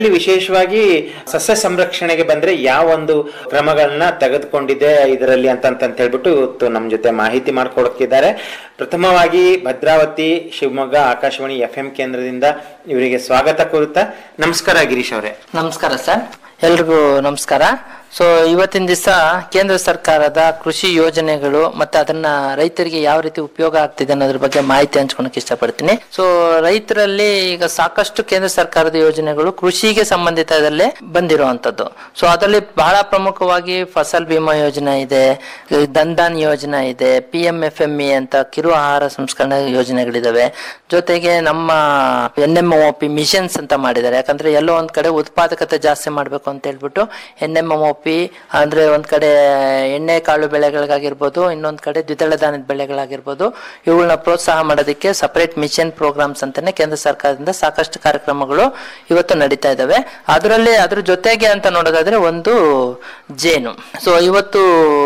ಇಲ್ಲಿ ವಿಶೇಷವಾಗಿ ಸಸ್ಯ ಸಂರಕ್ಷಣೆಗೆ ಬಂದ್ರೆ ಯಾವ ಒಂದು ಕ್ರಮಗಳನ್ನ ತೆಗೆದುಕೊಂಡಿದೆ ಇದರಲ್ಲಿ ಅಂತ ಅಂತ ಹೇಳ್ಬಿಟ್ಟು ಇವತ್ತು ನಮ್ಮ ಜೊತೆ ಮಾಹಿತಿ ಮಾಡ್ಕೊಡಕ್ಕಿದ್ದಾರೆ ಪ್ರಥಮವಾಗಿ ಭದ್ರಾವತಿ ಶಿವಮೊಗ್ಗ ಆಕಾಶವಾಣಿ ಎಫ್ ಎಂ ಕೇಂದ್ರದಿಂದ ಇವರಿಗೆ ಸ್ವಾಗತ ಕೋರುತ್ತಾ ನಮಸ್ಕಾರ ಗಿರೀಶ್ ಅವರೇ ನಮಸ್ಕಾರ ಸರ್ ಎಲ್ರಿಗೂ ನಮಸ್ಕಾರ ಸೊ ಇವತ್ತಿನ ದಿವಸ ಕೇಂದ್ರ ಸರ್ಕಾರದ ಕೃಷಿ ಯೋಜನೆಗಳು ಮತ್ತೆ ಅದನ್ನ ರೈತರಿಗೆ ಯಾವ ರೀತಿ ಉಪಯೋಗ ಆಗ್ತಿದೆ ಅನ್ನೋದ್ರ ಬಗ್ಗೆ ಮಾಹಿತಿ ಹಂಚ್ಕೊಳಕ್ ಇಷ್ಟಪಡ್ತೀನಿ ಸೊ ರೈತರಲ್ಲಿ ಈಗ ಸಾಕಷ್ಟು ಕೇಂದ್ರ ಸರ್ಕಾರದ ಯೋಜನೆಗಳು ಕೃಷಿಗೆ ಸಂಬಂಧಿತದಲ್ಲೇ ಬಂದಿರುವಂತದ್ದು ಸೊ ಅದರಲ್ಲಿ ಬಹಳ ಪ್ರಮುಖವಾಗಿ ಫಸಲ್ ಬಿಮಾ ಯೋಜನೆ ಇದೆ ಧನ್ಧಾನ್ ಯೋಜನೆ ಇದೆ P M F M E ಅಂತ ಕಿರು ಆಹಾರ ಸಂಸ್ಕರಣೆ ಯೋಜನೆಗಳಿದಾವೆ ಜೊತೆಗೆ ನಮ್ಮ N M O P missions ಅಂತ ಮಾಡಿದ್ದಾರೆ ಯಾಕಂದ್ರೆ ಎಲ್ಲೋ ಒಂದ್ ಕಡೆ ಉತ್ಪಾದಕತೆ ಜಾಸ್ತಿ ಮಾಡ್ಬೇಕು ಅಂತ ಹೇಳ್ಬಿಟ್ಟು ಎನ್ ಎಂ ಒ ಪಿ ಅಂದ್ರೆ ಒಂದ್ ಕಡೆ ಎಣ್ಣೆ ಕಾಳು ಬೆಳೆಗಳಿಗಾಗಿರ್ಬೋದು ಇನ್ನೊಂದ್ ಕಡೆ ದ್ವಿದಳ ಧಾನ್ಯದ ಬೆಳೆಗಳಾಗಿರ್ಬೋದು ಇವುಗಳನ್ನ ಪ್ರೋತ್ಸಾಹ ಮಾಡೋದಕ್ಕೆ ಸಪರೇಟ್ ಮಿಷನ್ ಪ್ರೋಗ್ರಾಮ್ಸ್ ಅಂತಾನೆ ಕೇಂದ್ರ ಸರ್ಕಾರದಿಂದ ಸಾಕಷ್ಟು ಕಾರ್ಯಕ್ರಮಗಳು ಇವತ್ತು ನಡೀತಾ ಇದಾವೆ ಅದರಲ್ಲಿ ಅದ್ರ ಜೊತೆಗೆ ಅಂತ ನೋಡೋದಾದ್ರೆ ಒಂದು ಜೇನು ಸೊ ಇವತ್ತು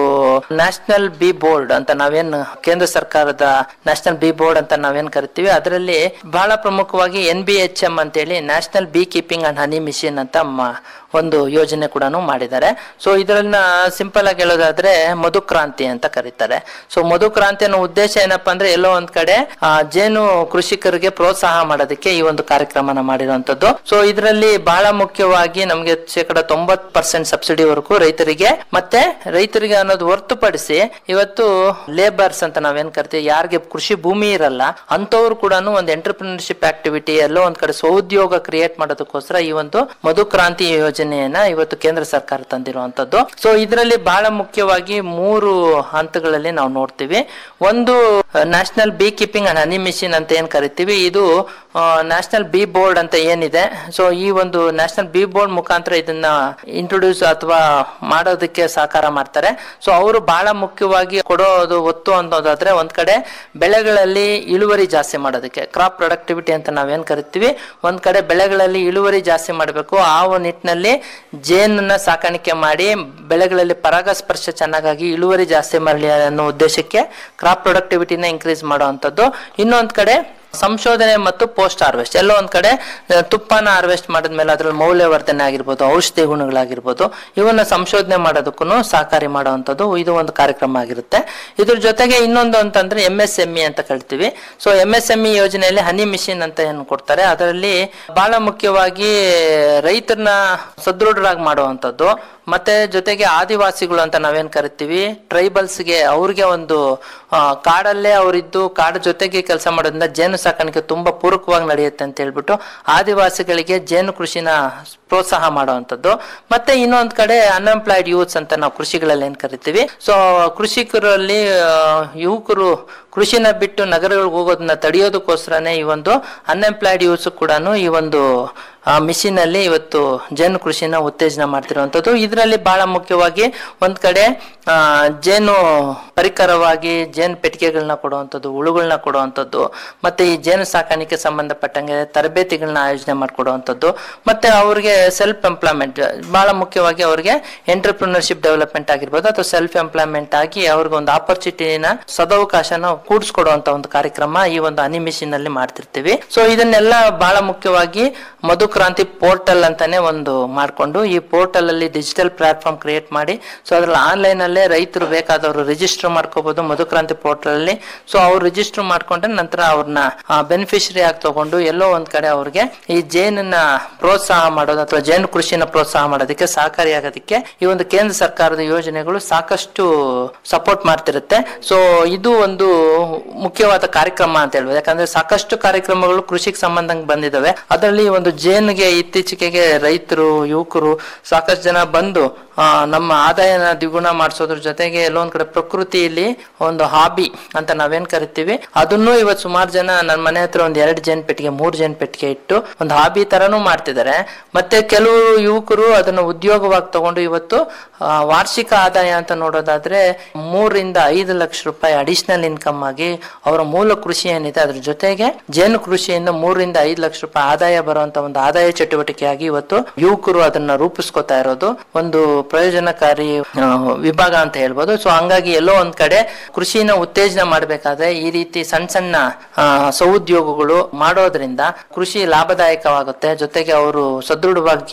ನ್ಯಾಷನಲ್ ಬಿ ಬೋರ್ಡ್ ಅಂತ ನಾವೇನ್ ಕೇಂದ್ರ ಸರ್ಕಾರದ ನ್ಯಾಷನಲ್ ಬಿ ಬೋರ್ಡ್ ಅಂತ ನಾವೇನ್ ಕರಿತೀವಿ ಅದರಲ್ಲಿ ಬಹಳ ಪ್ರಮುಖವಾಗಿ ಎನ್ ಬಿ ಎಚ್ ಎಂ ಅಂತೇಳಿ national bee keeping and honey mission ಅಂತ ಮ- ಒಂದು ಯೋಜನೆ ಕೂಡ ಮಾಡಿದ್ದಾರೆ ಸೊ ಇದನ್ನ ಸಿಂಪಲ್ ಆಗಿ ಹೇಳೋದಾದ್ರೆ ಮಧುಕ್ರಾಂತಿ ಅಂತ ಕರೀತಾರೆ ಸೊ ಮಧುಕ್ರಾಂತಿ ಅನ್ನೋ ಉದ್ದೇಶ ಏನಪ್ಪಾ ಅಂದ್ರೆ ಎಲ್ಲೋ ಒಂದ್ ಕಡೆ ಆ, ಜೇನು ಕೃಷಿಕರಿಗೆ ಪ್ರೋತ್ಸಾಹ ಮಾಡೋದಕ್ಕೆ ಈ ಒಂದು ಕಾರ್ಯಕ್ರಮನ ಮಾಡಿರುವಂತದ್ದು ಸೊ ಇದರಲ್ಲಿ ಬಹಳ ಮುಖ್ಯವಾಗಿ ನಮಗೆ ಶೇಕಡ ತೊಂಬತ್ ಪರ್ಸೆಂಟ್ ಸಬ್ಸಿಡಿವರೆಗೂ ರೈತರಿಗೆ ಮತ್ತೆ ರೈತರಿಗೆ ಅನ್ನೋದು ಹೊರತುಪಡಿಸಿ ಇವತ್ತು ಲೇಬರ್ಸ್ ಅಂತ ನಾವೇನ್ ಕರಿತೀವಿ ಯಾರಿಗೆ ಕೃಷಿ ಭೂಮಿ ಇರಲ್ಲ ಅಂತವ್ರು ಕೂಡ ಒಂದು ಎಂಟರ್ಪ್ರಿನರ್ಶಿಪ್ ಆಕ್ಟಿವಿಟಿ ಎಲ್ಲೋ ಒಂದ್ ಕಡೆ ಸ್ವಉದ್ಯೋಗ ಕ್ರಿಯೇಟ್ ಮಾಡೋದಕ್ಕೋಸ್ಕರ ಈ ಒಂದು ಮಧುಕ್ರಾಂತಿ ಯೋಜನೆಯನ್ನ ಇವತ್ತು ಕೇಂದ್ರ ಸರ್ಕಾರ ತಂದಿರುವಂತದ್ದು ಸೊ ಇದರಲ್ಲಿ ಬಹಳ ಮುಖ್ಯವಾಗಿ ಮೂರು ಹಂತಗಳಲ್ಲಿ ನಾವು ನೋಡ್ತೀವಿ ಒಂದು national bee keeping and honey mission ಅಂತ ಏನ್ ಕರಿತೀವಿ ಇದು ನ್ಯಾಷನಲ್ ಬಿ ಬೋರ್ಡ್ ಅಂತ ಏನಿದೆ ಸೊ ಈ ಒಂದು ನ್ಯಾಷನಲ್ ಬಿ ಬೋರ್ಡ್ ಮುಖಾಂತರ ಇದನ್ನ ಇಂಟ್ರೊಡ್ಯೂಸ್ ಅಥವಾ ಮಾಡೋದಕ್ಕೆ ಸಹಕಾರ ಮಾಡ್ತಾರೆ ಸೊ ಅವರು ಬಹಳ ಮುಖ್ಯವಾಗಿ ಕೊಡೋದು ಒತ್ತು ಅನ್ನೋದಾದ್ರೆ ಒಂದ್ ಕಡೆ ಬೆಳೆಗಳಲ್ಲಿ ಇಳುವರಿ ಜಾಸ್ತಿ ಮಾಡೋದಕ್ಕೆ ಕ್ರಾಪ್ ಪ್ರೊಡಕ್ಟಿವಿಟಿ ಅಂತ ನಾವೇನ್ ಕರಿತೀವಿ ಒಂದ್ ಕಡೆ ಬೆಳೆಗಳಲ್ಲಿ ಇಳುವರಿ ಜಾಸ್ತಿ ಮಾಡಬೇಕು ಆ ಒಂದು ನಿಟ್ಟಿನಲ್ಲಿ ಜೇನನ್ನ ಸಾಕಾಣಿಕೆ ಮಾಡಿ ಬೆಳೆಗಳಲ್ಲಿ ಪರಾಗಸ್ಪರ್ಶ ಚೆನ್ನಾಗಾಗಿ ಇಳುವರಿ ಜಾಸ್ತಿ ಮಾಡಲಿ ಅನ್ನೋ ಉದ್ದೇಶಕ್ಕೆ ಕ್ರಾಪ್ ಪ್ರೊಡಕ್ಟಿವಿಟಿನ ಇನ್ಕ್ರೀಸ್ ಮಾಡುವಂಥದ್ದು ಇನ್ನೊಂದ್ ಕಡೆ ಸಂಶೋಧನೆ ಮತ್ತು ಪೋಸ್ಟ್ ಹಾರ್ವೆಸ್ಟ್ ಎಲ್ಲೋ ಒಂದ್ ಕಡೆ ಆ, ತುಪ್ಪನ ಹಾರ್ವೆಸ್ಟ್ ಮಾಡಿದ್ಮೇಲೆ ಅದ್ರಲ್ಲಿ ಮೌಲ್ಯವರ್ಧನೆ ಆಗಿರ್ಬೋದು ಔಷಧಿ ಗುಣಗಳಾಗಿರ್ಬೋದು ಇವನ್ನ ಸಂಶೋಧನೆ ಮಾಡೋದಕ್ಕೂ ಸಹಕಾರಿ ಮಾಡುವಂಥದ್ದು ಇದು ಒಂದು ಕಾರ್ಯಕ್ರಮ ಆಗಿರುತ್ತೆ ಇದ್ರ ಜೊತೆಗೆ ಇನ್ನೊಂದು ಅಂತಂದ್ರೆ ಎಂ ಎಸ್ ಎಂ ಇ ಅಂತ ಕರಿತೀವಿ so M S M E ಯೋಜನೆಯಲ್ಲಿ ಹನಿ ಮಿಷಿನ್ ಅಂತ ಏನು ಕೊಡ್ತಾರೆ ಅದರಲ್ಲಿ ಬಹಳ ಮುಖ್ಯವಾಗಿ ರೈತರನ್ನ ಸದೃಢರಾಗಿ ಮಾಡುವಂಥದ್ದು ಮತ್ತೆ ಜೊತೆಗೆ ಆದಿವಾಸಿಗಳು ಅಂತ ನಾವೇನ್ ಕರಿತೀವಿ ಟ್ರೈಬಲ್ಸ್ಗೆ ಅವ್ರಿಗೆ ಒಂದು ಆ, ಕಾಡಲ್ಲೇ ಅವರಿದ್ದು ಕಾಡ ಜೊತೆಗೆ ಕೆಲಸ ಮಾಡೋದ್ರಿಂದ ಜೇನು ಸಾಕಾಣಿಕೆ ತುಂಬಾ ಪೂರಕವಾಗಿ ನಡೆಯುತ್ತೆ ಅಂತ ಹೇಳ್ಬಿಟ್ಟು ಆದಿವಾಸಿಗಳಿಗೆ ಜೇನು ಕೃಷಿನ ಪ್ರೋತ್ಸಾಹ ಮಾಡುವಂಥದ್ದು ಮತ್ತೆ ಇನ್ನೊಂದ್ ಕಡೆ ಅನ್ಎಂಪ್ಲಾಯ್ಡ್ ಯೂತ್ಸ್ ಅಂತ ನಾವು ಕೃಷಿಗಳಲ್ಲಿ ಏನ್ ಕರಿತೀವಿ ಸೊ ಕೃಷಿಕರಲ್ಲಿ ಆ, ಯುವಕರು ಕೃಷಿನ ಬಿಟ್ಟು ನಗರಗಳಿಗೆ ಹೋಗೋದನ್ನ ತಡೆಯೋದಕ್ಕೋಸ್ಕರನೇ ಈ ಒಂದು ಅನ್ಎಂಪ್ಲಾಯ್ಡ್ ಯೂಸ್ ಕೂಡ ಈ ಒಂದು ಮಿಷಿನ್ ಅಲ್ಲಿ ಇವತ್ತು ಜೇನು ಕೃಷಿನ ಉತ್ತೇಜನ ಮಾಡ್ತಿರುವಂತದ್ದು ಇದರಲ್ಲಿ ಬಹಳ ಮುಖ್ಯವಾಗಿ ಒಂದ್ ಕಡೆ ಆ, ಜೇನು ಪರಿಕರವಾಗಿ ಜೇನು ಪೆಟ್ಟಿಗೆಗಳನ್ನ ಕೊಡುವಂಥದ್ದು ಹುಳುಗಳನ್ನ ಕೊಡುವಂಥದ್ದು ಮತ್ತೆ ಈ ಜೇನು ಸಾಕಾಣಿಕೆ ಸಂಬಂಧಪಟ್ಟಂಗೆ ತರಬೇತಿಗಳನ್ನ ಆಯೋಜನೆ ಮಾಡಿಕೊಡುವಂಥದ್ದು ಮತ್ತೆ ಅವ್ರಿಗೆ ಸೆಲ್ಫ್ ಎಂಪ್ಲಾಯ್ಮೆಂಟ್ ಬಹಳ ಮುಖ್ಯವಾಗಿ ಅವ್ರಿಗೆ ಎಂಟರ್ಪ್ರಿನರ್ಶಿಪ್ ಡೆವಲಪ್ಮೆಂಟ್ ಆಗಿರ್ಬೋದು ಅಥವಾ ಸೆಲ್ಫ್ ಎಂಪ್ಲಾಯ್ಮೆಂಟ್ ಆಗಿ ಅವ್ರಿಗೆ ಒಂದು ಆಪರ್ಚುನಿಟಿನ ಸದವಕಾಶನ ಕೂಡಿಸ್ಕೊಡುವಂತ ಒಂದು ಕಾರ್ಯಕ್ರಮ ಈ ಒಂದು ಹನಿ ಮಿಷಿನ್ ಅಲ್ಲಿ ಮಾಡ್ತಿರ್ತೀವಿ ಸೊ ಇದನ್ನೆಲ್ಲ ಬಹಳ ಮುಖ್ಯವಾಗಿ ಮಧುಕ್ರಾಂತಿ ಪೋರ್ಟಲ್ ಅಂತಾನೆ ಒಂದು ಮಾಡ್ಕೊಂಡು ಈ ಪೋರ್ಟಲ್ ಅಲ್ಲಿ ಡಿಜಿಟಲ್ ಪ್ಲಾಟ್ಫಾರ್ಮ್ ಕ್ರಿಯೇಟ್ ಮಾಡಿ ಸೊ ಅದ್ರಲ್ಲಿ ಆನ್ಲೈನ್ ಅಲ್ಲೇ ರೈತರು ಬೇಕಾದವರು ರಿಜಿಸ್ಟರ್ ಮಾಡ್ಕೋಬಹುದು ಮಧುಕ್ರಾಂತಿ ಪೋರ್ಟಲ್ ಅಲ್ಲಿ ಸೊ ಅವ್ರು ರಿಜಿಸ್ಟರ್ ಮಾಡ್ಕೊಂಡ್ರೆ ನಂತರ ಅವ್ರನ್ನ ಬೆನಿಫಿಷರಿ ಆಗಿ ತಗೊಂಡು ಎಲ್ಲೋ ಒಂದ್ ಕಡೆ ಅವ್ರಿಗೆ ಈ ಜೇನನ್ನ ಪ್ರೋತ್ಸಾಹ ಮಾಡೋದು ಅಥವಾ ಜೇನು ಕೃಷಿನ ಪ್ರೋತ್ಸಾಹ ಮಾಡೋದಕ್ಕೆ ಸಹಕಾರಿಯಾಗೋದಕ್ಕೆ ಈ ಒಂದು ಕೇಂದ್ರ ಸರ್ಕಾರದ ಯೋಜನೆಗಳು ಸಾಕಷ್ಟು ಸಪೋರ್ಟ್ ಮಾಡ್ತಿರುತ್ತೆ ಸೊ ಇದು ಒಂದು ಮುಖ್ಯವಾದ ಕಾರ್ಯಕ್ರಮ ಅಂತ ಹೇಳ್ಬೋದು ಯಾಕಂದ್ರೆ ಸಾಕಷ್ಟು ಕಾರ್ಯಕ್ರಮಗಳು ಕೃಷಿಗೆ ಸಂಬಂಧ ಬಂದಿದಾವೆ ಅದರಲ್ಲಿ ಒಂದು ಜೇನಿಗೆ ಇತ್ತೀಚೆಗೆ ರೈತರು ಯುವಕರು ಸಾಕಷ್ಟು ಜನ ಬಂದು ಆ, ನಮ್ಮ ಆದಾಯನ ದ್ವಿಗುಣ ಮಾಡಿಸೋದ್ರ ಜೊತೆಗೆ ಎಲ್ಲೊಂದ್ ಕಡೆ ಪ್ರಕೃತಿಯಲ್ಲಿ ಒಂದು ಹಾಬಿ ಅಂತ ನಾವೇನ್ ಕರಿತೀವಿ ಅದನ್ನು ಇವತ್ತು ಸುಮಾರು ಜನ ನನ್ನ ಮನೆ ಹತ್ರ ಒಂದ್ ಎರಡು ಜೇನ್ ಪೆಟ್ಟಿಗೆ ಮೂರ್ ಜೇನ್ ಪೆಟ್ಟಿಗೆ ಇಟ್ಟು ಒಂದು ಹಾಬಿ ತರನು ಮಾಡ್ತಿದ್ದಾರೆ ಮತ್ತೆ ಕೆಲವು ಯುವಕರು ಅದನ್ನ ಉದ್ಯೋಗವಾಗಿ ತಗೊಂಡು ಇವತ್ತು ಆ, ವಾರ್ಷಿಕ ಆದಾಯ ಅಂತ ನೋಡೋದಾದ್ರೆ ಮೂರರಿಂದ ಐದು ಲಕ್ಷ ರೂಪಾಯಿ ಅಡಿಷನಲ್ ಇನ್ಕಮ್ ಆಗಿ ಅವರ ಮೂಲ ಕೃಷಿ ಏನಿದೆ ಅದ್ರ ಜೊತೆಗೆ ಜೇನು ಕೃಷಿಯಿಂದ ಮೂರರಿಂದ ಐದು ಲಕ್ಷ ರೂಪಾಯಿ ಆದಾಯ ಬರುವಂತ ಒಂದು ಆದಾಯ ಚಟುವಟಿಕೆಯಾಗಿ ಇವತ್ತು ಯುವಕರು ಅದನ್ನ ರೂಪಿಸ್ಕೊತಾ ಇರೋದು ಒಂದು ಪ್ರಯೋಜನಕಾರಿ ಆ, ವಿಭಾಗ ಅಂತ ಹೇಳ್ಬೋದು ಸೊ ಹಂಗಾಗಿ ಎಲ್ಲೋ ಒಂದ್ ಕಡೆ ಕೃಷಿನ ಉತ್ತೇಜನ ಮಾಡಬೇಕಾದ್ರೆ ಈ ರೀತಿ ಸಣ್ಣ ಸಣ್ಣ ಆ, ಸೌದ್ಯೋಗಗಳು ಮಾಡೋದ್ರಿಂದ ಕೃಷಿ ಲಾಭದಾಯಕವಾಗುತ್ತೆ ಜೊತೆಗೆ ಅವರು ಸದೃಢವಾಗಿ